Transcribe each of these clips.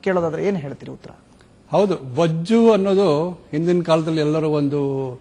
ಕೇಳೋದಾದ್ರೆ ಏನ್ ಹೇಳ್ತೀರಿ ಉತ್ತರ ಹೌದು ಬೊಜ್ಜು ಅನ್ನೋದು ಹಿಂದಿನ ಕಾಲದಲ್ಲಿ ಎಲ್ಲರೂ ಒಂದು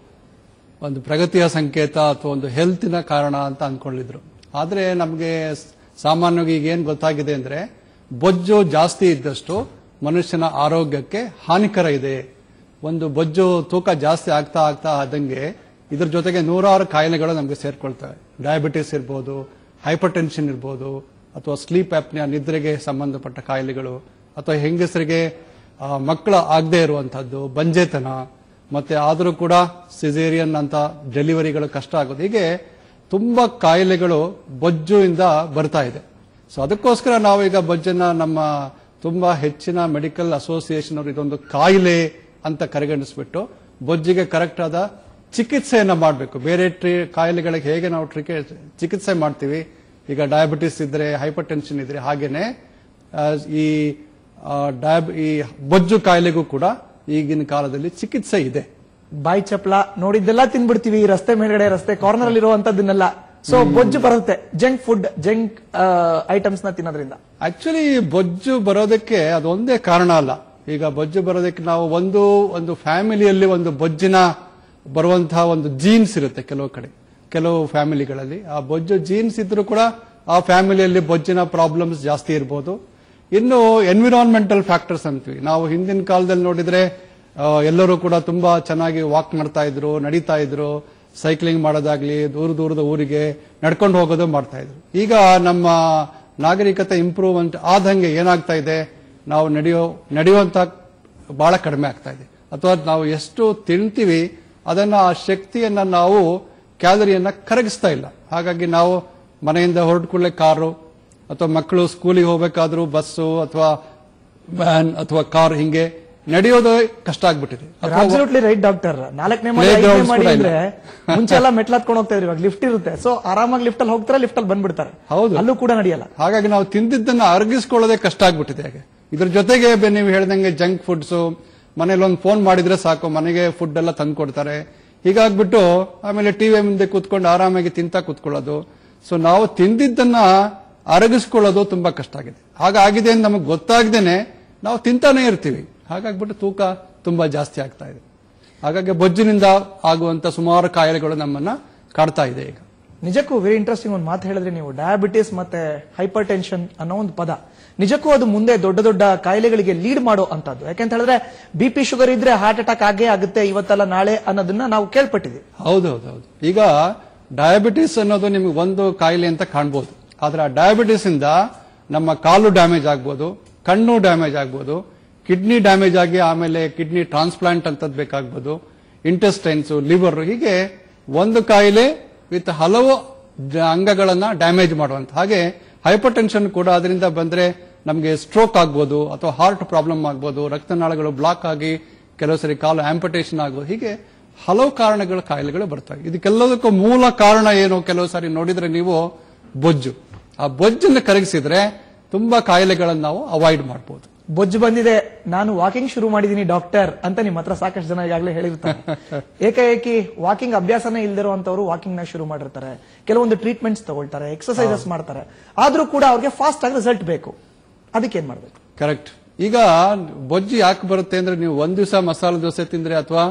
ಒಂದು ಪ್ರಗತಿಯ ಸಂಕೇತ ಅಥವಾ ಒಂದು ಹೆಲ್ತಿನ ಕಾರಣ ಅಂತ ಅನ್ಕೊಂಡಿದ್ರು ಆದ್ರೆ ನಮಗೆ ಸಾಮಾನ್ಯವಾಗಿ ಈಗ ಏನ್ ಗೊತ್ತಾಗಿದೆ ಅಂದ್ರೆ ಬೊಜ್ಜು ಜಾಸ್ತಿ ಇದ್ದಷ್ಟು ಮನುಷ್ಯನ ಆರೋಗ್ಯಕ್ಕೆ ಹಾನಿಕರ ಇದೆ ಒಂದು ಬೊಜ್ಜು ತೂಕ ಜಾಸ್ತಿ ಆಗ್ತಾ ಆಗ್ತಾ ಆದಂಗೆ ಇದ್ರ ಜೊತೆಗೆ ನೂರಾರು ಕಾಯಿಲೆಗಳು ನಮಗೆ ಸೇರ್ಕೊಳ್ತವೆ ಡಯಾಬಿಟಿಸ್ ಇರ್ಬೋದು ಹೈಪರ್ ಟೆನ್ಷನ್ ಇರ್ಬೋದು ಅಥವಾ ಸ್ಲೀಪ್ ಆಪ್ನಿಯ ನಿದ್ರೆಗೆ ಸಂಬಂಧಪಟ್ಟ ಕಾಯಿಲೆಗಳು ಅಥವಾ ಹೆಂಗಸರಿಗೆ ಆ, ಮಕ್ಕಳ ಆಗದೆ ಇರುವಂತಹದ್ದು ಬಂಜೆತನ ಮತ್ತೆ ಆದರೂ ಕೂಡ ಸಿಸೇರಿಯನ್ ಅಂತ ಡೆಲಿವರಿಗಳು ಕಷ್ಟ ಆಗೋದು ಹೀಗೆ ತುಂಬಾ ಕಾಯಿಲೆಗಳು ಬೊಜ್ಜು ಇಂದ ಬರ್ತಾ ಇದೆ ಸೊ ಅದಕ್ಕೋಸ್ಕರ ನಾವು ಈಗ ಬೊಜ್ಜನ್ನ ನಮ್ಮ ತುಂಬಾ ಹೆಚ್ಚಿನ ಮೆಡಿಕಲ್ ಅಸೋಸಿಯೇಷನ್ ಅವರು ಇದೊಂದು ಕಾಯಿಲೆ ಅಂತ ಕರೆಗಣಿಸ್ಬಿಟ್ಟು ಬೊಜ್ಜಿಗೆ ಕರೆಕ್ಟ್ ಆದ ಚಿಕಿತ್ಸೆಯನ್ನ ಮಾಡಬೇಕು ಬೇರೆ ಟ್ರೀ ಕಾಯಿಲೆಗಳಿಗೆ ಹೇಗೆ ನಾವು ಟ್ರಿಕೆ ಚಿಕಿತ್ಸೆ ಮಾಡ್ತೀವಿ ಈಗ ಡಯಾಬಿಟಿಸ್ ಇದ್ರೆ ಹೈಪರ್ ಟೆನ್ಷನ್ ಇದ್ರೆ ಹಾಗೇನೆ ಆ, ಈ ಆ, ಡಯಾಬ್ ಈ ಬೊಜ್ಜು ಕಾಯಿಲೆಗೂ ಕೂಡ ಈಗಿನ ಕಾಲದಲ್ಲಿ ಚಿಕಿತ್ಸೆ ಇದೆ ಬಾಯಿ ಚಪ್ಲ ನೋಡಿದ್ದೆಲ್ಲ ತಿನ್ಬಿಡ್ತೀವಿ ರಸ್ತೆ ಮೇಲ್ಗಡೆ ರಸ್ತೆ ಕಾರ್ನರ್ ಅಲ್ಲಿ ಇರುವಂತದ್ದನ್ನೆಲ್ಲ ಸೊ ಬೊಜ್ಜು ಬರುತ್ತೆ ಜಂಕ್ ಫುಡ್ ಜಂಕ್ ಐಟಮ್ಸ್ ನ ತಿನ್ನೋದ್ರಿಂದ ಆಕ್ಚುಲಿ ಬೊಜ್ಜು ಬರೋದಕ್ಕೆ ಅದೊಂದೇ ಕಾರಣ ಅಲ್ಲ ಈಗ ಬೊಜ್ಜು ಬರೋದಕ್ಕೆ ನಾವು ಒಂದು ಒಂದು ಫ್ಯಾಮಿಲಿಯಲ್ಲಿ ಒಂದು ಬೊಜ್ಜಿನ ಬರುವಂತಹ ಒಂದು ಜೀನ್ಸ್ ಇರುತ್ತೆ ಕೆಲವು ಕಡೆ ಕೆಲವು ಫ್ಯಾಮಿಲಿಗಳಲ್ಲಿ ಆ ಬೊಜ್ಜು ಜೀನ್ಸ್ ಇದ್ರೂ ಕೂಡ ಆ ಫ್ಯಾಮಿಲಿಯಲ್ಲಿ ಬೊಜ್ಜಿನ ಪ್ರಾಬ್ಲಮ್ಸ್ ಜಾಸ್ತಿ ಇರ್ಬೋದು ಇನ್ನು ಎನ್ವಿರಾನ್ಮೆಂಟಲ್ ಫ್ಯಾಕ್ಟರ್ಸ್ ಅಂತೀವಿ ನಾವು ಹಿಂದಿನ ಕಾಲದಲ್ಲಿ ನೋಡಿದ್ರೆ ಆ, ಎಲ್ಲರೂ ಕೂಡ ತುಂಬಾ ಚೆನ್ನಾಗಿ ವಾಕ್ ಮಾಡ್ತಾ ಇದ್ರು ನಡೀತಾ ಇದ್ರು ಸೈಕ್ಲಿಂಗ್ ಮಾಡೋದಾಗ್ಲಿ ದೂರ ದೂರದ ಊರಿಗೆ ನಡ್ಕೊಂಡು ಹೋಗೋದು ಮಾಡ್ತಾ ಇದ್ರು ಈಗ ನಮ್ಮ ನಾಗರಿಕತೆ ಇಂಪ್ರೂವ್ಮೆಂಟ್ ಆದಂಗೆ ಏನಾಗ್ತಾ ಇದೆ ನಾವು ನಡೆಯೋ ನಡೆಯುವಂತ ಬಹಳ ಕಡಿಮೆ ಆಗ್ತಾ ಇದೆ ಅಥವಾ ನಾವು ಎಷ್ಟು ತಿಂತೀವಿ ಅದನ್ನ ಆ ಶಕ್ತಿಯನ್ನ ನಾವು ಕ್ಯಾಲರಿಯನ್ನ ಕರಗಿಸ್ತಾ ಇಲ್ಲ ಹಾಗಾಗಿ ನಾವು ಮನೆಯಿಂದ ಹೊರಟ ಕೂಡಲೇ ಕಾರು ಅಥವಾ ಮಕ್ಕಳು ಸ್ಕೂಲಿಗೆ ಹೋಗ್ಬೇಕಾದ್ರೂ ಬಸ್ಸು ಅಥವಾ ವ್ಯಾನ್ ಅಥವಾ ಕಾರ್ ಹಿಂಗೆ ನಡೆಯೋದು ಕಷ್ಟ ಆಗ್ಬಿಟ್ಟಿದೆ ಅಥವಾ ಅಬ್ಸಲ್ಯೂಟ್ಲಿ ರೈಟ್ ಡಾಕ್ಟರ್ ನಾಲ್ಕನೇ ಮಾಡಿ Play ಐದನೇ grounds ಮಾಡಿ ಕೂಡ ಇಲ್ಲ. ಅಂದ್ರೆ ಮುಂಚೆ ಎಲ್ಲ ಮೆಟ್ಲ್ ಹತ್ಕೊಂಡು ಹೋಗ್ತಾ ಇದ್ರು ಇವಾಗ ಲಿಫ್ಟ್ ಇರುತ್ತೆ ಸೊ ಆರಾಮಾಗಿ ಲಿಫ್ಟ್ ಅಲ್ಲಿ ಹೋಗ್ತಾರೆ ಲಿಫ್ಟ್ ಅಲ್ಲಿ ಬಂದ್ಬಿಡ್ತಾರೆ ಹೌದು. ಅಲ್ಲೂ ಕೂಡ ನಡೆಯಲ್ಲ ಹಾಗಾಗಿ ನಾವು ತಿಂದಿದ್ದನ್ನ ಅರಗಿಸ್ಕೊಳ್ಳೋದೇ ಕಷ್ಟ ಆಗ್ಬಿಟ್ಟಿದೆ ಹಾಗೆ ಇದ್ರ ಜೊತೆಗೆ ಬೆ- ನೀವು ಹೇಳ್ದಂಗೆ ಜಂಕ್ ಫುಡ್ಸ್ ಮನೇಲಿ ಒಂದು ಫೋನ್ ಮಾಡಿದ್ರೆ ಸಾಕು ಮನೆಗೆ ಫುಡ್ ಎಲ್ಲ ತಂದು ಕೊಡ್ತಾರೆ ಹೀಗಾಗ್ಬಿಟ್ಟು ಆಮೇಲೆ ಟಿವಿ ಮುಂದೆ ಕೂತ್ಕೊಂಡು ಆರಾಮಾಗಿ ತಿಂತಾ ಕೂತ್ಕೊಳ್ಳೋದು ಸೊ ನಾವು ತಿಂದಿದ್ದನ್ನ ಅರಗಿಸ್ಕೊಳ್ಳೋದು ತುಂಬಾ ಕಷ್ಟ ಆಗಿದೆ ಹಾಗಾಗಿದೆ ಅಂತ ನಮಗೆ ಗೊತ್ತಾಗ್ದೇನೆ ನಾವು ತಿಂತಾನೆ ಇರ್ತೀವಿ ಹಾಗಾಗ್ಬಿಟ್ಟು ತೂಕ ತುಂಬಾ ಜಾಸ್ತಿ ಆಗ್ತಾ ಇದೆ ಹಾಗಾಗಿ ಬೊಜ್ಜಿನಿಂದ ಆಗುವಂತ ಸುಮಾರು ಕಾಯಿಲೆಗಳು ನಮ್ಮನ್ನ ಕಾಡ್ತಾ ಇದೆ ಈಗ ನಿಜಕ್ಕೂ ವೆರಿ ಇಂಟ್ರೆಸ್ಟಿಂಗ್ ಒಂದು ಮಾತು ಹೇಳಿದ್ರೆ ನೀವು ಡಯಾಬಿಟಿಸ್ ಮತ್ತೆ ಹೈಪರ್ ಟೆನ್ಷನ್ ಅನ್ನೋ ಒಂದು ಪದ ನಿಜಕ್ಕೂ ಅದು ಮುಂದೆ ದೊಡ್ಡ ದೊಡ್ಡ ಕಾಯಿಲೆಗಳಿಗೆ ಲೀಡ್ ಮಾಡೋ ಅಂತದ್ದು ಯಾಕೆಂತ ಹೇಳಿದ್ರೆ ಬಿ ಪಿ ಶುಗರ್ ಇದ್ರೆ ಹಾರ್ಟ್ ಅಟ್ಯಾಕ್ ಆಗೇ ಆಗುತ್ತೆ ಇವತ್ತಲ್ಲ ನಾಳೆ ಅನ್ನೋದನ್ನ ನಾವು ಕೇಳ್ಪಟ್ಟಿದ್ದೀವಿ ಹೌದೌದು ಹೌದು ಈಗ ಡಯಾಬಿಟಿಸ್ ಅನ್ನೋದು ನಿಮಗೆ ಒಂದು ಕಾಯಿಲೆ ಅಂತ ಕಾಣ್ಬೋದು ಆದ್ರೆ ಆ ಡಯಾಬಿಟಿಸ್ ಇಂದ ನಮ್ಮ ಕಾಲು ಡ್ಯಾಮೇಜ್ ಆಗ್ಬೋದು ಕಣ್ಣು ಡ್ಯಾಮೇಜ್ ಆಗ್ಬೋದು ಕಿಡ್ನಿ ಡ್ಯಾಮೇಜ್ ಆಗಿ ಆಮೇಲೆ ಕಿಡ್ನಿ ಟ್ರಾನ್ಸ್ಪ್ಲಾಂಟ್ ಅಂತದ್ ಬೇಕಾಗ್ಬೋದು ಇಂಟೆಸ್ಟೈನ್ಸ್ ಲಿವರ್ ಹೀಗೆ ಒಂದು ಕಾಯಿಲೆ ವಿತ್ ಹಲವು ಡ- ಅಂಗಗಳನ್ನ ಡ್ಯಾಮೇಜ್ ಮಾಡುವಂತ ಹಾಗೆ ಹೈಪರ್ ಟೆನ್ಷನ್ ಕೂಡ ಅದರಿಂದ ಬಂದ್ರೆ ನಮಗೆ ಸ್ಟ್ರೋಕ್ ಆಗ್ಬೋದು ಅಥವಾ ಹಾರ್ಟ್ ಪ್ರಾಬ್ಲಮ್ ಆಗ್ಬೋದು ರಕ್ತನಾಳಗಳು ಬ್ಲಾಕ್ ಆಗಿ ಕೆಲವು ಸರಿ ಕಾಲು ಆಂಪಟೇಷನ್ ಆಗ್ಬೋದು ಹೀಗೆ ಹಲವು ಕಾರಣಗಳ ಕಾಯಿಲೆಗಳು ಬರ್ತವೆ ಇದಕ್ಕೆಲ್ಲದಕ್ಕೂ ಮೂಲ ಕಾರಣ ಏನು ಕೆಲವು ಸಾರಿ ನೋಡಿದ್ರೆ ನೀವು ಬೊಜ್ಜು ಆ ಬೊಜ್ಜನ್ನು ಕರಗಿಸಿದ್ರೆ ತುಂಬಾ ಕಾಯಿಲೆಗಳನ್ನು ನಾವು ಅವಾಯ್ಡ್ ಮಾಡಬಹುದು ಬೊಜ್ಜು ಬಂದಿದೆ ನಾನು ವಾಕಿಂಗ್ ಶುರು ಮಾಡಿದೀನಿ ಡಾಕ್ಟರ್ ಅಂತ ನಿಮ್ಮ ಹತ್ರ ಸಾಕಷ್ಟು ಜನ ಈಗಾಗಲೇ ಹೇಳಿರ್ತಾರೆ ಏಕಾಏಕಿ ವಾಕಿಂಗ್ ಅಭ್ಯಾಸನೇ ಇಲ್ದಿರುವಂತವ್ರು ವಾಕಿಂಗ್ ನ ಶುರು ಮಾಡಿರ್ತಾರೆ ಕೆಲವೊಂದು ಟ್ರೀಟ್ಮೆಂಟ್ಸ್ ತಗೊಳ್ತಾರೆ ಎಕ್ಸರ್ಸೈಸಸ್ ಮಾಡ್ತಾರೆ ಆದ್ರೂ ಕೂಡ ಅವ್ರಿಗೆ ಫಾಸ್ಟ್ ಆಗಿ ರಿಸಲ್ಟ್ ಬೇಕು ಅದಕ್ಕೆ ಏನ್ ಮಾಡ್ಬೇಕು ಕರೆಕ್ಟ್ ಈಗ ಬೊಜ್ಜು ಯಾಕೆ ಬರುತ್ತೆ ಅಂದ್ರೆ ನೀವು ಒಂದ್ ದಿವಸ ಮಸಾಲೆ ದೋಸೆ ತಿಂದ್ರೆ ಅಥವಾ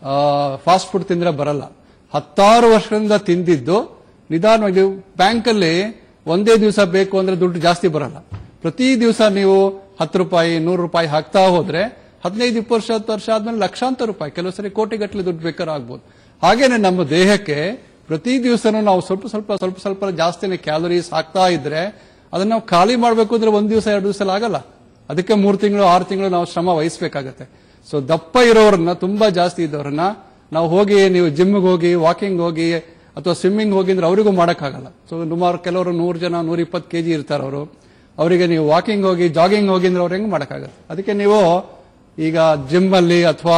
ಫಾಸ್ಟ್ ಫುಡ್ ತಿಂದ್ರೆ ಬರಲ್ಲ ಹತ್ತಾರು ವರ್ಷದಿಂದ ತಿಂದಿದ್ದು ನಿಧಾನವಾಗಿ ನೀವು ಬ್ಯಾಂಕಲ್ಲಿ ಒಂದೇ ದಿವಸ ಬೇಕು ಅಂದ್ರೆ ದುಡ್ಡು ಜಾಸ್ತಿ ಬರಲ್ಲ ಪ್ರತಿ ದಿವಸ ನೀವು ಹತ್ತು ರೂಪಾಯಿ ನೂರು ರೂಪಾಯಿ ಹಾಕ್ತಾ ಹೋದ್ರೆ ಹದಿನೈದು ಇಪ್ಪತ್ತು ವರ್ಷ ಹತ್ತು ವರ್ಷ ಆದ್ಮೇಲೆ ಲಕ್ಷಾಂತರ ರೂಪಾಯಿ ಕೆಲವು ಸರಿ ಕೋಟಿಗಟ್ಟಲೆ ದುಡ್ಡು ಬೇಕಾದ್ರೆ ಆಗ್ಬೋದು ಹಾಗೇನೆ ನಮ್ಮ ದೇಹಕ್ಕೆ ಪ್ರತಿ ದಿವಸನೂ ನಾವು ಸ್ವಲ್ಪ ಸ್ವಲ್ಪ ಸ್ವಲ್ಪ ಸ್ವಲ್ಪ ಜಾಸ್ತಿನೇ ಕ್ಯಾಲರೀಸ್ ಹಾಕ್ತಾ ಇದ್ರೆ ಅದನ್ನ ನಾವು ಖಾಲಿ ಮಾಡಬೇಕು ಅಂದ್ರೆ ಒಂದ್ ದಿವಸ ಎರಡು ದಿವಸ ಆಗಲ್ಲ ಅದಕ್ಕೆ ಮೂರು ತಿಂಗಳು ಆರು ತಿಂಗಳು ನಾವು ಶ್ರಮ ವಹಿಸಬೇಕಾಗತ್ತೆ ಸೊ ದಪ್ಪ ಇರೋರನ್ನ ತುಂಬಾ ಜಾಸ್ತಿ ಇದ್ದವ್ರನ್ನ ನಾವು ಹೋಗಿ ನೀವು ಜಿಮ್ಗೆ ಹೋಗಿ ವಾಕಿಂಗ್ ಹೋಗಿ ಅಥವಾ ಸ್ವಿಮ್ಮಿಂಗ್ ಹೋಗಿ ಅಂದ್ರೆ ಅವರಿಗೂ ಮಾಡೋಕ್ಕಾಗಲ್ಲ ಸೊ ಸುಮಾರು ಕೆಲವರು ನೂರು ಜನ ನೂರ ಇಪ್ಪತ್ತು ಕೆಜಿ ಇರ್ತಾರೆ ಅವರು ಅವರಿಗೆ ನೀವು ವಾಕಿಂಗ್ ಹೋಗಿ ಜಾಗಿಂಗ್ ಹೋಗಿ ಅಂದ್ರೆ ಅವ್ರು ಹೆಂಗ್ ಮಾಡೋಕ್ಕಾಗತ್ತೆ ಅದಕ್ಕೆ ನೀವು ಈಗ ಜಿಮ್ ಅಲ್ಲಿ ಅಥವಾ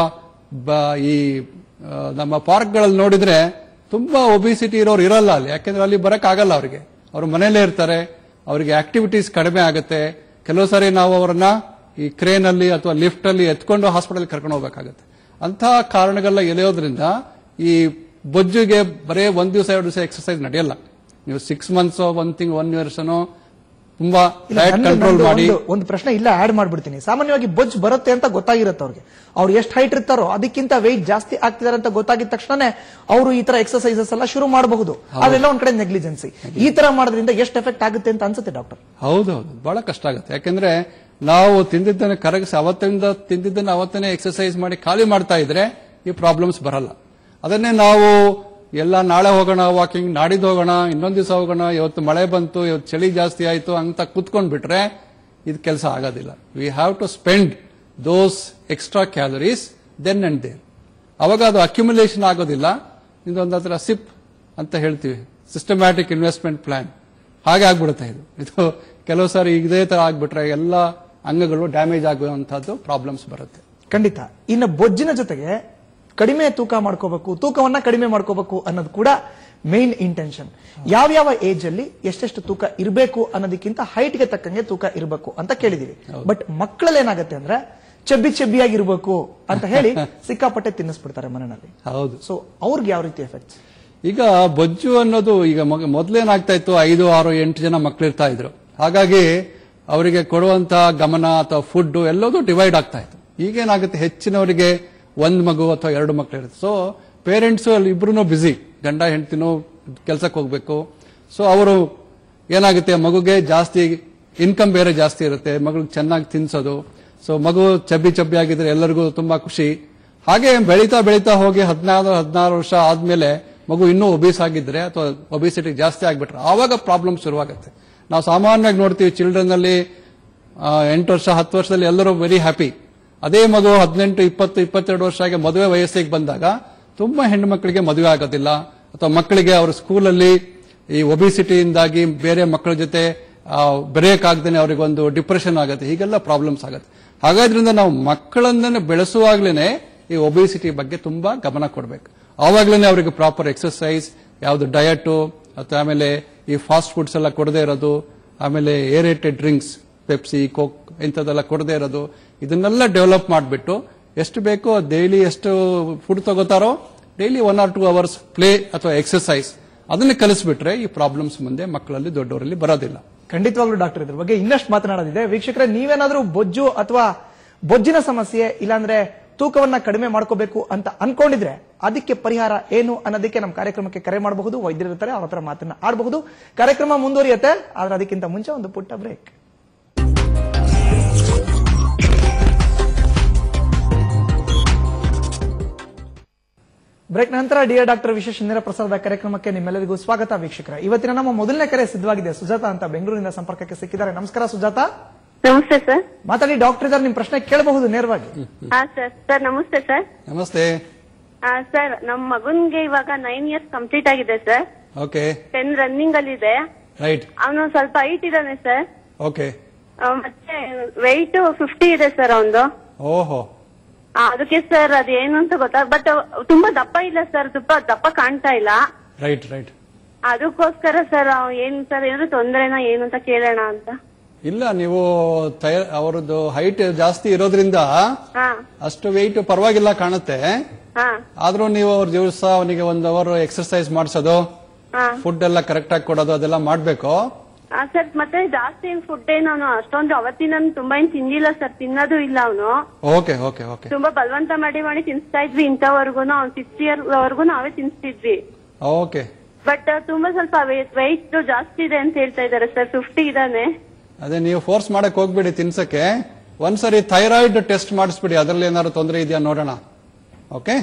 ಈ ಆ, ನಮ್ಮ ಪಾರ್ಕ್ಗಳಲ್ಲಿ ನೋಡಿದ್ರೆ ತುಂಬಾ ಒಬಿಸಿಟಿ ಇರೋರು ಇರಲ್ಲ ಅಲ್ಲಿ ಯಾಕೆಂದ್ರೆ ಅಲ್ಲಿ ಬರಕ್ ಆಗಲ್ಲ ಅವರಿಗೆ ಅವ್ರು ಮನೇಲೇ ಇರ್ತಾರೆ ಅವರಿಗೆ ಆಕ್ಟಿವಿಟೀಸ್ ಕಡಿಮೆ ಆಗುತ್ತೆ ಕೆಲವು ಸಾರಿ ನಾವು ಅವರನ್ನ ಈ ಕ್ರೇನ್ ಅಲ್ಲಿ ಅಥವಾ ಲಿಫ್ಟ್ ಅಲ್ಲಿ ಎತ್ಕೊಂಡು ಹಾಸ್ಪಿಟಲ್ ಕರ್ಕೊಂಡು ಹೋಗ್ಬೇಕಾಗತ್ತೆ ಅಂತಹ ಕಾರಣಗಳ ಎಳೆಯೋದ್ರಿಂದ ಈ ಬೊಜ್ಜಿಗೆ ಬರೇ ಒಂದ್ ದಿವಸ ಎರಡು ದಿವಸ ಎಕ್ಸರ್ಸೈಸ್ ನಡೆಯಲ್ಲ ನೀವು ಸಿಕ್ಸ್ ಮಂತ್ಸ್ ಒಂದ್ ತಿಂಗ್ ಒನ್ ಇಯರ್ಸ್ನೋ ತುಂಬಾ ಇಲ್ಲ, ಡಯಟ್ ನಂದು- ಕಂಟ್ರೋಲ್ ನಂದು ಮಾಡಿ ಒಂದು- ಒಂದು ಪ್ರಶ್ನೆ ಇಲ್ಲ ಆಡ್ ಮಾಡ್ಬಿಡ್ತೀನಿ ಸಾಮಾನ್ಯವಾಗಿ ಬೊಜ್ಜು ಬರುತ್ತೆ ಅಂತ ಗೊತ್ತಾಗಿರುತ್ತೆ ಅವ್ರಿಗೆ ಅವ್ರು ಎಷ್ಟು ಹೈಟ್ ಇರ್ತಾರೋ ಅದಕ್ಕಿಂತ ವೆಯ್ಟ್ ಜಾಸ್ತಿ ಆಗ್ತಿದಾರೆ ಅಂತ ಗೊತ್ತಾಗಿದ ತಕ್ಷಣನೇ ಅವರು ಈ ತರ ಎಕ್ಸರ್ಸೈಸಸ್ ಎಲ್ಲ ಶುರು ಮಾಡಬಹುದು ಅದೆಲ್ಲ ಒಂದ್ ಕಡೆ ನೆಗ್ಲಿಜೆನ್ಸಿ ಈ ತರ ಮಾಡೋದ್ರಿಂದ ಎಷ್ಟು ಎಫೆಕ್ಟ್ ಆಗುತ್ತೆ ಅಂತ ಅನ್ಸುತ್ತೆ ಡಾಕ್ಟರ್ ಹೌದೌದು ಬಹಳ ಕಷ್ಟ ಆಗುತ್ತೆ ಯಾಕಂದ್ರೆ ನಾವು ತಿಂದಿದ್ದನ್ನು ಕರಗಿಸಿ ಅವತ್ತಿಂದ ತಿಂದಿದ್ದನ್ನು ಅವತ್ತನೇ ಎಕ್ಸರ್ಸೈಸ್ ಮಾಡಿ ಖಾಲಿ ಮಾಡ್ತಾ ಇದ್ರೆ ಈ ಪ್ರಾಬ್ಲಮ್ಸ್ ಬರಲ್ಲ ಅದನ್ನೇ ನಾವು ಎಲ್ಲ ನಾಳೆ ಹೋಗೋಣ ವಾಕಿಂಗ್ ನಾಡಿದ್ದು ಹೋಗೋಣ ಇನ್ನೊಂದ್ ದಿವಸ ಹೋಗೋಣ ಇವತ್ತು ಮಳೆ ಬಂತು ಇವತ್ತು ಚಳಿ ಜಾಸ್ತಿ ಆಯ್ತು ಅಂತ ಕುತ್ಕೊಂಡ್ ಬಿಟ್ರೆ ಇದು ಕೆಲಸ ಆಗೋದಿಲ್ಲ we have to spend those extra calories then and there ಅವಾಗ ಅದು ಅಕ್ಯುಮುಲೇಷನ್ ಆಗೋದಿಲ್ಲ ಇದೊಂದು ಹತ್ರ ಸಿಪ್ ಅಂತ ಹೇಳ್ತೀವಿ ಸಿಸ್ಟಮ್ಯಾಟಿಕ್ ಇನ್ವೆಸ್ಟ್ಮೆಂಟ್ ಪ್ಲಾನ್ ಹಾಗೆ ಆಗ್ಬಿಡುತ್ತೆ ಇದು ಇದು ಕೆಲವು ಸಾರಿ ಇದೇ ತರ ಆಗ್ಬಿಟ್ರೆ ಎಲ್ಲ ಅಂಗಗಳು ಡ್ಯಾಮೇಜ್ ಆಗುವಂತಹದ್ದು ಪ್ರಾಬ್ಲಮ್ಸ್ ಬರುತ್ತೆ ಖಂಡಿತ ಇನ್ನು ಬೊಜ್ಜಿನ ಜೊತೆಗೆ ಕಡಿಮೆ ತೂಕ ಮಾಡ್ಕೋಬೇಕು ತೂಕವನ್ನ ಕಡಿಮೆ ಮಾಡ್ಕೋಬೇಕು ಅನ್ನೋದು ಕೂಡ ಮೇನ್ ಇಂಟೆನ್ಷನ್ ಯಾವ್ಯಾವ ಏಜ್ ಅಲ್ಲಿ ಎಷ್ಟೆಷ್ಟು ತೂಕ ಇರಬೇಕು ಅನ್ನೋದಕ್ಕಿಂತ height ಗೆ ತಕ್ಕಂಗೆ ತೂಕ ಇರಬೇಕು ಅಂತ ಕೇಳಿದೀವಿ ಬಟ್ ಮಕ್ಕಳಲ್ಲಿ ಏನಾಗುತ್ತೆ ಅಂದ್ರೆ ಚಬ್ಬಿ ಚಬ್ಬಿಯಾಗಿರ್ಬೇಕು ಅಂತ ಹೇಳಿ ಸಿಕ್ಕಾಪಟ್ಟೆ ತಿನ್ನಿಸ್ಬಿಡ್ತಾರೆ ಮನೆಯಲ್ಲಿ ಹೌದು ಸೊ ಅವ್ರಿಗೆ ಯಾವ ರೀತಿ ಎಫೆಕ್ಟ್ಸ್ ಈಗ ಬೊಜ್ಜು ಅನ್ನೋದು ಈಗ ಮಗ- ಮೊದ್ಲೇನಾಗ್ತಾ ಇತ್ತು ಐದು ಆರು ಎಂಟು ಜನ ಮಕ್ಳು ಇರ್ತಾ ಇದ್ರು ಹಾಗಾಗಿ ಅವರಿಗೆ ಕೊಡುವಂತ ಗಮನ ಅಥವಾ ಫುಡ್ ಎಲ್ಲದೂ ಡಿವೈಡ್ ಆಗ್ತಾ ಇತ್ತು ಈಗೇನಾಗುತ್ತೆ ಹೆಚ್ಚಿನವರಿಗೆ ಒಂದ್ ಮಗು ಅಥವಾ ಎರಡು ಮಕ್ಳು ಇರುತ್ತೆ ಸೊ ಪೇರೆಂಟ್ಸ್ ಅಲ್ಲಿ ಇಬ್ರು ಬಿಸಿ ಗಂಡ ಹೆಂಡತಿನೂ ಕೆಲ್ಸಕ್ಕೆ ಹೋಗ್ಬೇಕು ಸೊ ಅವರು ಏನಾಗುತ್ತೆ ಮಗುಗೆ ಜಾಸ್ತಿ ಇನ್ಕಮ್ ಬೇರೆ ಜಾಸ್ತಿ ಇರುತ್ತೆ ಮಗಳಿಗೆ ಚೆನ್ನಾಗಿ ತಿನ್ಸೋದು ಸೊ ಮಗು ಚಬ್ಬಿ ಚಬ್ಬಿ ಆಗಿದ್ರೆ ಎಲ್ಲರಿಗೂ ತುಂಬಾ ಖುಷಿ ಹಾಗೆ ಬೆಳೀತಾ ಬೆಳೀತಾ ಹೋಗಿ ಹದಿನಾರು ಹದಿನಾರು ವರ್ಷ ಆದ್ಮೇಲೆ ಮಗು ಇನ್ನೂ ಒಬೀಸ್ ಆಗಿದ್ರೆ ಅಥವಾ ಒಬಿಸಿಟಿ ಜಾಸ್ತಿ ಆಗ್ಬಿಟ್ರೆ ಆವಾಗ ಪ್ರಾಬ್ಲಮ್ ಶುರುವಾಗುತ್ತೆ ನಾವು ಸಾಮಾನ್ಯವಾಗಿ ನೋಡ್ತೀವಿ ಚಿಲ್ಡ್ರನ್ ಅಲ್ಲಿ ಆ, ಎಂಟು ವರ್ಷ ಹತ್ತು ವರ್ಷದಲ್ಲಿ ಎಲ್ಲರೂ ವೆರಿ ಹ್ಯಾಪಿ ಅದೇ ಮಗು ಹದಿನೆಂಟು ಇಪ್ಪತ್ತು ಇಪ್ಪತ್ತೆರಡು ವರ್ಷ ಆಗಿ ಮದುವೆ ವಯಸ್ಸಿಗೆ ಬಂದಾಗ ತುಂಬಾ ಹೆಣ್ಣು ಮಕ್ಕಳಿಗೆ ಮದುವೆ ಆಗೋದಿಲ್ಲ ಅಥವಾ ಮಕ್ಕಳಿಗೆ ಅವ್ರ ಸ್ಕೂಲಲ್ಲಿ ಈ ಒಬಿಸಿಟಿಯಿಂದಾಗಿ ಬೇರೆ ಮಕ್ಕಳ ಜೊತೆ ಬೆರೆಯಕ್ಕಾಗ್ದೇನೆ ಅವರಿಗೊಂದು ಡಿಪ್ರೆಷನ್ ಆಗುತ್ತೆ ಹೀಗೆಲ್ಲ ಪ್ರಾಬ್ಲಮ್ಸ್ ಆಗುತ್ತೆ ಹಾಗಾದ್ರಿಂದ ನಾವು ಮಕ್ಕಳನ್ನ ಬೆಳೆಸುವಾಗ್ಲೇನೆ ಈ ಒಬಿಸಿಟಿ ಬಗ್ಗೆ ತುಂಬಾ ಗಮನ ಕೊಡಬೇಕು ಆವಾಗ್ಲೇನೆ ಅವರಿಗೆ ಪ್ರಾಪರ್ ಎಕ್ಸರ್ಸೈಸ್ ಯಾವ್ದು ಡಯಟು ಅಥವಾ ಆಮೇಲೆ ಈ ಫಾಸ್ಟ್ ಫುಡ್ಸ್ ಎಲ್ಲ ಕೊಡದೇ ಇರೋದು ಆಮೇಲೆ ಏರೇಟೆಡ್ ಡ್ರಿಂಕ್ಸ್ ಪೆಪ್ಸಿ ಕೋಕ್ ಇಂಥದ್ದೆಲ್ಲ ಕೊಡದೇ ಇರೋದು ಇದನ್ನೆಲ್ಲ ಡೆವಲಪ್ ಮಾಡಿಬಿಟ್ಟು ಎಷ್ಟು ಬೇಕೋ ಡೈಲಿ ಎಷ್ಟು ಫುಡ್ ತಗೋತಾರೋ daily one or two hours play ಅಥವಾ ಎಕ್ಸರ್ಸೈಸ್ ಅದನ್ನ ಕಲಿಸ್ಬಿಟ್ರೆ ಈ ಪ್ರಾಬ್ಲಮ್ಸ್ ಮುಂದೆ ಮಕ್ಕಳಲ್ಲಿ ದೊಡ್ಡವರಲ್ಲಿ ಬರೋದಿಲ್ಲ ಖಂಡಿತವಾಗ್ಲೂ ಡಾಕ್ಟರ್ ಇದ್ರ ಬಗ್ಗೆ ಇನ್ನಷ್ಟು ಮಾತನಾಡೋದಿದೆ ವೀಕ್ಷಕರೇ ನೀವೇನಾದ್ರೂ ಬೊಜ್ಜು ಅಥವಾ ಬೊಜ್ಜಿನ ಸಮಸ್ಯೆ ಇಲ್ಲಾಂದ್ರೆ ತೂಕವನ್ನ ಕಡಿಮೆ ಮಾಡ್ಕೋಬೇಕು ಅಂತ ಅನ್ಕೊಂಡಿದ್ರೆ ಅದಕ್ಕೆ ಪರಿಹಾರ ಏನು ಅನ್ನೋದಕ್ಕೆ ನಮ್ಮ ಕಾರ್ಯಕ್ರಮಕ್ಕೆ ಕರೆ ಮಾಡಬಹುದು ವೈದ್ಯರು ಇರ್ತಾರೆ ಅವ್ರ ಹತ್ರ ಮಾತನ್ನ ಆಡಬಹುದು ಕಾರ್ಯಕ್ರಮ ಮುಂದುವರಿಯುತ್ತೆ ಆದ್ರೆ ಅದಕ್ಕಿಂತ ಮುಂಚೆ ಒಂದು ಪುಟ್ಟ ಬ್ರೇಕ್ ಬ್ರೇಕ್ ನಂತರ ಡಿಯರ್ ಡಾಕ್ಟರ್ ವಿಶೇಷ ನೇರ ಪ್ರಸಾರದ ಕಾರ್ಯಕ್ರಮಕ್ಕೆ ನಿಮ್ಮೆಲ್ಲರಿಗೂ ಸ್ವಾಗತ ವೀಕ್ಷಕರ ಇವತ್ತಿನ ನಮ್ಮ ಮೊದಲನೇ ಕರೆ ಸಿದ್ಧವಾಗಿದೆ ಸುಜಾತ ಅಂತ ಬೆಂಗಳೂರಿನ ಸಂಪರ್ಕಕ್ಕೆ ಸಿಕ್ಕಿದ್ದಾರೆ ನಮಸ್ಕಾರ ಸುಜಾತ ನಮಸ್ತೆ ಸರ್ ಮಾತಾಡಿ ಡಾಕ್ಟರ್ ಇದ್ದಾರೆ ನಿಮ್ ಪ್ರಶ್ನೆ ಕೇಳಬಹುದು ನೇರವಾಗಿ ಹಾ ಸರ್ ಸರ್ ನಮಸ್ತೆ ಸರ್ ನಮಸ್ತೆ ಆ, ಸರ್ ನಮ್ಮ ಮಗನ್ಗೆ ಇವಾಗ ನೈನ್ ಇಯರ್ಸ್ ಕಂಪ್ಲೀಟ್ ಆಗಿದೆ ಸರ್ ಓಕೆ ಟೆನ್ ರನ್ನಿಂಗ್ ಅಲ್ಲಿ ಇದೆ ರೈಟ್ ಅವನು ಸ್ವಲ್ಪ ಹೈಟ್ ಇದ್ದಾನೆ ಸರ್ ಓಕೆ ಆ, ಮತ್ತೆ ವೆಯ್ಟ್ ಫಿಫ್ಟಿ ಇದೆ ಸರ್ ಅವನು ಓಹೋ ಅದಕ್ಕೆ ಸರ್ ಅದೇನು ಅಂತ ಗೊತ್ತಾ ಬಟ್ ತುಂಬಾ ದಪ್ಪ ಇಲ್ಲ ಸರ್ ತುಂಬಾ ದಪ್ಪ ಕಾಣ್ತಾ ಇಲ್ಲ ರೈಟ್ ರೈಟ್ ಅದಕ್ಕೋಸ್ಕರ ಸರ್ ಏನ್ ಸರ್ ಏನಾದ್ರು ತೊಂದ್ರೆನಾ ಏನು ಅಂತ ಕೇಳೋಣ ಅಂತ ಇಲ್ಲ ನೀವು ತಯ- ಅವರದ್ದು ಹೈಟ್ ಜಾಸ್ತಿ ಇರೋದ್ರಿಂದ ಹಾ ಅಷ್ಟು ವೆಯ್ಟ್ ಪರವಾಗಿಲ್ಲ ಕಾಣುತ್ತೆ ಹಾ ಆದ್ರೂ ನೀವು ಅವ್ರ ದಿವಸ ಅವನಿಗೆ ಒಂದು ಅವರ್ ಎಕ್ಸರ್ಸೈಸ್ ಮಾಡಿಸೋದು ಹಾ ಫುಡ್ ಎಲ್ಲ ಕರೆಕ್ಟ್ ಆಗಿ ಕೊಡೋದು ಅದೆಲ್ಲ ಮಾಡ್ಬೇಕು ಆ, ಸರ್ ಮತ್ತೆ ಜಾಸ್ತಿ ಏನ್ ಫುಡ್ ಏನು ಅವನು ಅಷ್ಟೊಂದು ಅವತ್ತಿನ ತುಂಬಾ ಏನ್ ತಿಂದಿಲ್ಲ ಸರ್ ತಿನ್ನೋದು ಇಲ್ಲ ಅವನು ಓಕೆ ಓಕೆ ಓಕೆ ತುಂಬಾ ಬಲವಂತ ಮಾಡಿ ಮಾಡಿ ತಿನ್ಸ್ತಾ ಇದ್ವಿ ಇಂಥವರ್ಗು ಅವ್ನು ಸಿಕ್ಸ್ ಇಯರ್ ವರ್ಗು ನಾವೇ ತಿನ್ಸ್ತಿದ್ವಿ ಓಕೆ ಬಟ್ ತುಂಬಾ ಸ್ವಲ್ಪ ವೆಯ್ಟ್ ಜಾಸ್ತಿ ಇದೆ ಅಂತ ಹೇಳ್ತಾ ಇದಾರೆ ಸರ್ ಫಿಫ್ಟಿ ಇದಾನೆ ಅದೇ ನೀವು ಫೋರ್ಸ್ ಮಾಡಕ್ ಹೋಗ್ಬಿಡಿ ತಿನ್ಸಕ್ಕೆ ಒಂದ್ಸರಿ ಥೈರಾಯ್ಡ್ ಟೆಸ್ಟ್ ಮಾಡಿಸ್ಬಿಡಿ ಅದ್ರಲ್ಲಿ ಏನಾದ್ರು ತೊಂದರೆ ಇದೆಯಾ ನೋಡೋಣ ಓಕೆ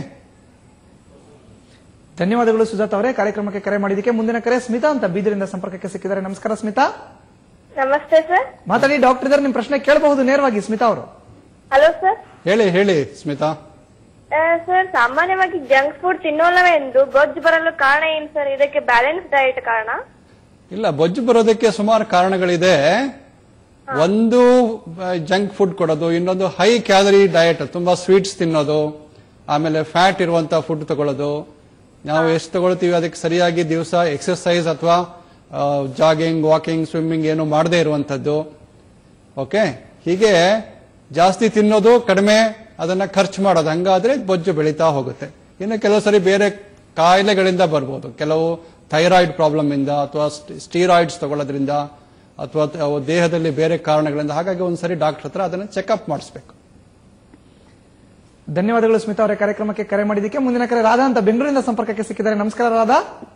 ಧನ್ಯವಾದಗಳು ಸುಜಾತ ಅವರೇ ಕಾರ್ಯಕ್ರಮಕ್ಕೆ ಕರೆ ಮಾಡಿದಕ್ಕೆ ಮುಂದಿನ ಕರೆ ಸ್ಮಿತಾ ಅಂತ ಬೀದರಿಂದ ಸಂಪರ್ಕಕ್ಕೆ ಸಿಕ್ಕಿದ್ದಾರೆ ನಮಸ್ಕಾರ ಸ್ಮಿತಾ ನಮಸ್ತೆ ಸರ್ ಮಾತಾಡಿ ಡಾಕ್ಟರ್ ಇದ್ದಾರೆ ನಿಮ್ ಪ್ರಶ್ನೆ ಕೇಳಬಹುದು ನೇರವಾಗಿ ಸ್ಮಿತಾ ಅವರು ಹಲೋ ಸರ್ ಹೇಳಿ ಹೇಳಿ ಸ್ಮಿತಾ ಸರ್ ಸಾಮಾನ್ಯವಾಗಿ ಜಂಕ್ ಫುಡ್ ತಿನ್ನೋಲ್ಲವೆಂದು ಬೊಜ್ಜು ಬರಲು ಕಾರಣ ಏನು ಸರ್ ಇದಕ್ಕೆ ಬ್ಯಾಲೆನ್ಸ್ ಡಯಟ್ ಕಾರಣ ಇಲ್ಲ ಬೊಜ್ಜು ಬರೋದಕ್ಕೆ ಸುಮಾರು ಕಾರಣಗಳಿದೆ ಒಂದು ಜಂಕ್ ಫುಡ್ ಕೊಡೋದು ಇನ್ನೊಂದು ಹೈ ಕ್ಯಾಲರಿ ಡಯಟ್ ತುಂಬಾ ಸ್ವೀಟ್ಸ್ ತಿನ್ನೋದು ಆಮೇಲೆ ಫ್ಯಾಟ್ ಇರುವಂತ ಫುಡ್ ತಗೊಳ್ಳೋದು ನಾವು ಎಷ್ಟು ತಗೊಳ್ತೀವಿ ಅದಕ್ಕೆ ಸರಿಯಾಗಿ ದಿವಸ ಎಕ್ಸರ್ಸೈಸ್ ಅಥವಾ ಜಾಗಿಂಗ್ ವಾಕಿಂಗ್ ಸ್ವಿಮ್ಮಿಂಗ್ ಏನು ಮಾಡದೇ ಇರುವಂತದ್ದು ಓಕೆ ಹೀಗೆ ಜಾಸ್ತಿ ತಿನ್ನೋದು ಕಡಿಮೆ ಅದನ್ನ ಖರ್ಚು ಮಾಡೋದು ಹಂಗಾದ್ರೆ ಬೊಜ್ಜು ಬೆಳೀತಾ ಹೋಗುತ್ತೆ ಇನ್ನು ಕೆಲವು ಸರಿ ಬೇರೆ ಕಾಯಿಲೆಗಳಿಂದ ಬರ್ಬೋದು ಕೆಲವು ಥೈರಾಯ್ಡ್ ಪ್ರಾಬ್ಲಮ್ ಇಂದ ಅಥವಾ ಸ್ಟೀರಾಯ್ಡ್ಸ್ ತಗೊಳ್ಳೋದ್ರಿಂದ ಅಥವಾ ತ- ದೇಹದಲ್ಲಿ ಬೇರೆ ಕಾರಣಗಳಿಂದ ಹಾಗಾಗಿ ಒಂದ್ಸರಿ ಡಾಕ್ಟರ್ ಹತ್ರ ಅದನ್ನ ಚೆಕ್ಅಪ್ ಮಾಡಿಸ್ಬೇಕು ಧನ್ಯವಾದಗಳು ಸ್ಮಿತಾ ಅವರೇ ಕಾರ್ಯಕ್ರಮಕ್ಕೆ ಕರೆ ಮಾಡಿದ್ದಕ್ಕೆ ಮುಂದಿನ ಕರೆ ರಾಧಾ ಅಂತ ಬೆಂಗಳೂರಿಂದ ಸಂಪರ್ಕಕ್ಕೆ ಸಿಕ್ಕಿದ್ದಾರೆ ನಮಸ್ಕಾರ ರಾಧಾ